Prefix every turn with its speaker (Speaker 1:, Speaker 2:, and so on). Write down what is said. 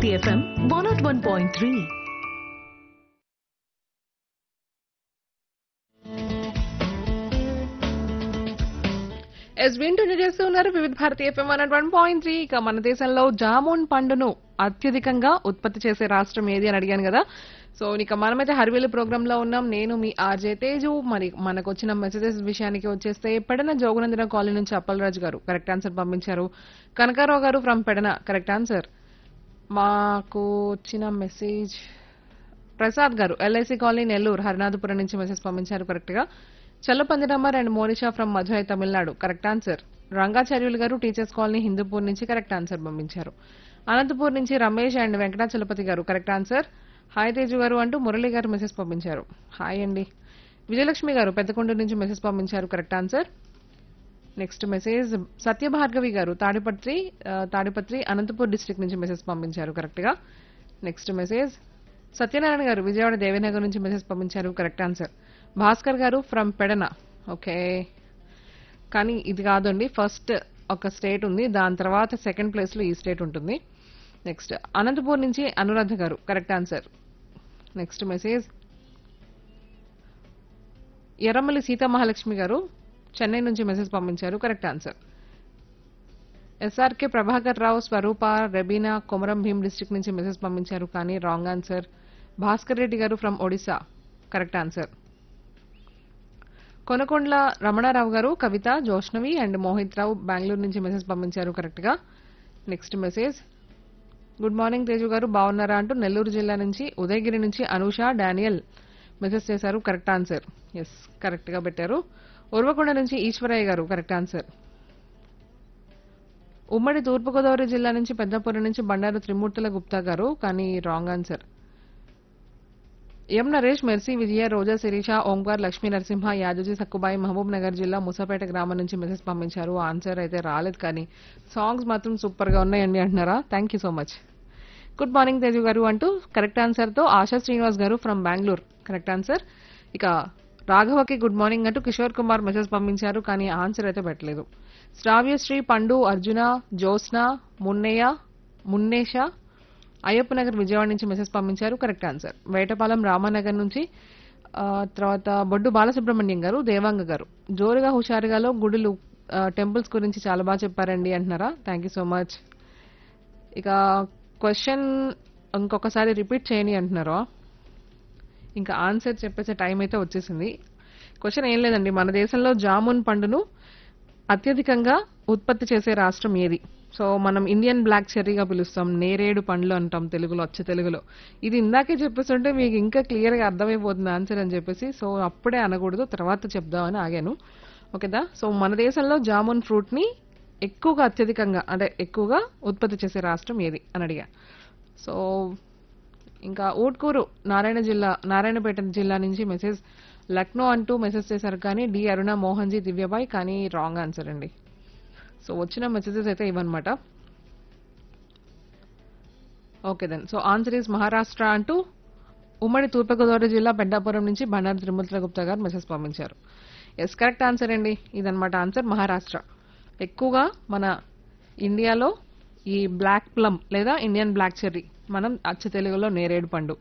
Speaker 1: Bharati FM one nought one point three
Speaker 2: ఎస్ వింటూనే చేస్తూ ఉన్నారు వివిధ Bharati FM one one point three ఇక మన దేశంలో జామున్ పండును అత్యధికంగా ఉత్పత్తి చేసే రాష్ట్రం ఏది అని అడిగాను కదా సో ఇక మనమైతే హరివేలు ప్రోగ్రామ్ లో ఉన్నాం నేను మీ ఆర్జే తేజు మరి మనకు వచ్చిన మెసేజెస్ విషయానికి వచ్చేస్తే పెడన జోగునందన కాలనీ నుంచి అప్పలరాజు గారు కరెక్ట్ ఆన్సర్ పంపించారు కనకారావు గారు ఫ్రమ్ పెడన కరెక్ట్ ఆన్సర్ మాకు వచ్చిన మెసేజ్ ప్రసాద్ గారు ఎల్ఐసి కాలనీ నెల్లూరు హరినాథపురం నుంచి మెసేజ్ పంపించారు కరెక్ట్ గా చల్లపందిరమ్మర్ and Monisha from Madurai Tamil Nadu correct answer Rangacharyulu గారు టీచర్స్ కాలనీ హిందూపూర్ నుంచి కరెక్ట్ ఆన్సర్ పంపించారు అనంతపూర్ నుంచి రమేష్ అండ్ వెంకటాచలపతి గారు కరెక్ట్ ఆన్సర్ హాయ్ తేజు గారు అంటూ మురళి గారు మెసేజ్ పంపించారు హాయ్ అండి విజయలక్ష్మి గారు పెద్దకొండ నుంచి మెసేజ్ పంపించారు correct answer next message Satyabhargavi గారు తాడిపత్రి ఆ, తాడిపత్రి అనంతపూర్ డిస్ట్రిక్ట్ నుంచి మెసేజ్ పంపించారు కరెక్ట్ గా నెక్స్ట్ మెసేజ్ సత్యనారాయణ గారు విజయవాడ దేవినగర్ నుంచి మెసేజ్ పంపించారు కరెక్ట్ ఆన్సర్ భాస్కర్ గారు ఫ్రమ్ పెడన ఓకే కానీ ఇది కాదండి ఫస్ట్ ఒక స్టేట్ ఉంది దాని తర్వాత సెకండ్ ప్లేస్ లో ఈ స్టేట్ ఉంటుంది నెక్స్ట్ అనంతపూర్ నుంచి అనురాధ గారు correct answer next message Erramalli Seethamahalakshmi గారు చెన్నై నుంచి మెసేజ్ పంపించారు correct answer SRK Prabhakar Rao Swarupa Rebina Komaram Bheem district నుంచి మెసేజ్ పంపించారు కానీ రాంగ్ ఆన్సర్ భాస్కర్ రెడ్డి గారు from Odisha correct answer Konakondla Ramanarao గారు కవిత జోష్నవి అండ్ మోహిత్ రావు బెంగళూరు నుంచి మెసేజ్ పంపించారు కరెక్ట్ గా next message good morning Teju గారు బాగున్నారా అంటూ నెల్లూరు జిల్లా నుంచి ఉదయగిరి నుంచి అనూష డానియల్ మెసేజ్ చేశారు కరెక్ట్ ఆన్సర్ ఎస్ కరెక్ట్ గా పెట్టారు ఉర్వకొండ నుంచి ఈశ్వరయ్య గారు కరెక్ట్ ఆన్సర్ ఉమ్మడి తూర్పుగోదావరి జిల్లా నుంచి పెద్దపురం నుంచి బండారు త్రిమూర్తుల గుప్తా గారు కానీ wrong answer M Naresh Mercy Vijaya Roja Sirisha Omkar Lakshmi Narasimha Yadoji Sakkubai Mahabub Nagar జిల్లా ముసాపేట గ్రామం నుంచి మెసేజ్ పంపించారు ఆన్సర్ అయితే రాలేదు కానీ సాంగ్స్ మాత్రం సూపర్ గా ఉన్నాయండి అంటున్నారా thank you so much good morning Teju గారు అంటూ కరెక్ట్ ఆన్సర్ తో ఆశా శ్రీనివాస్ గారు ఫ్రమ్ బెంగళూరు కరెక్ట్ ఆన్సర్ ఇక రాఘవకి గుడ్ మార్నింగ్ అంటూ కిషోర్ కుమార్ మెసేజ్ పంపించారు కానీ ఆన్సర్ అయితే పెట్టలేదు శ్రావ్యశ్రీ పండు అర్జున జ్యోత్స్న మున్నయ్య మున్నేష అయ్యప్ప నగర్ విజయవాడ నుంచి మెసేజ్ పంపించారు కరెక్ట్ ఆన్సర్ వేటపాలెం రామానగర్ నుంచి ఆ, తర్వాత బొడ్డు బాలసుబ్రహ్మణ్యం గారు దేవాంగ గారు జోరుగా హుషారుగాలో గుడులు టెంపుల్స్ గురించి చాలా బాగా చెప్పారండి అంటున్నారా థ్యాంక్ యూ సో మచ్ ఇక క్వశ్చన్ ఇంకొకసారి రిపీట్ చేయని అంటున్నారా ఇంకా ఆన్సర్ చెప్పేసే టైం అయితే వచ్చేసింది క్వశ్చన్ ఏం లేదండి మన దేశంలో జామున్ పండును అత్యధికంగా ఉత్పత్తి చేసే రాష్ట్రం ఏది సో మనం ఇండియన్ బ్లాక్ చెర్రీగా పిలుస్తాం నేరేడు పండ్లు అంటాం తెలుగులో వచ్చే తెలుగులో ఇది ఇందాకే చెప్పేస్తుంటే మీకు ఇంకా క్లియర్గా అర్థమైపోతుంది ఆన్సర్ అని చెప్పేసి సో అప్పుడే అనకూడదు తర్వాత చెప్దామని ఆగాను ఓకేదా సో మన దేశంలో జామున్ ఫ్రూట్ ని ఎక్కువగా అత్యధికంగా అంటే ఎక్కువగా ఉత్పత్తి చేసే రాష్ట్రం ఏది అని అడిగా సో ఇంకా ఊట్కూరు నారాయణ జిల్లా నారాయణపేట జిల్లా నుంచి మెసేజ్ లక్నో అంటూ మెసేజ్ చేశారు కానీ డి అరుణ మోహన్జీ దివ్యబాయ్ కానీ రాంగ్ ఆన్సర్ అండి సో వచ్చిన మెసేజెస్ అయితే ఇవన్నమాట okay then so answer is Maharashtra అంటూ ఉమ్మడి తూర్పుగోదావరి జిల్లా పెద్దాపురం నుంచి బండారు త్రిమూర్తుల గుప్తా గారు మెసేజ్ పంపించారు ఎస్ కరెక్ట్ ఆన్సర్ అండి ఇదన్నమాట ఆన్సర్ మహారాష్ట్ర ఎక్కువగా మన ఇండియాలో ఈ బ్లాక్ ప్లమ్ లేదా ఇండియన్ బ్లాక్ చెర్రీ మనం అచ్చ తెలుగులో నేరేడు పండు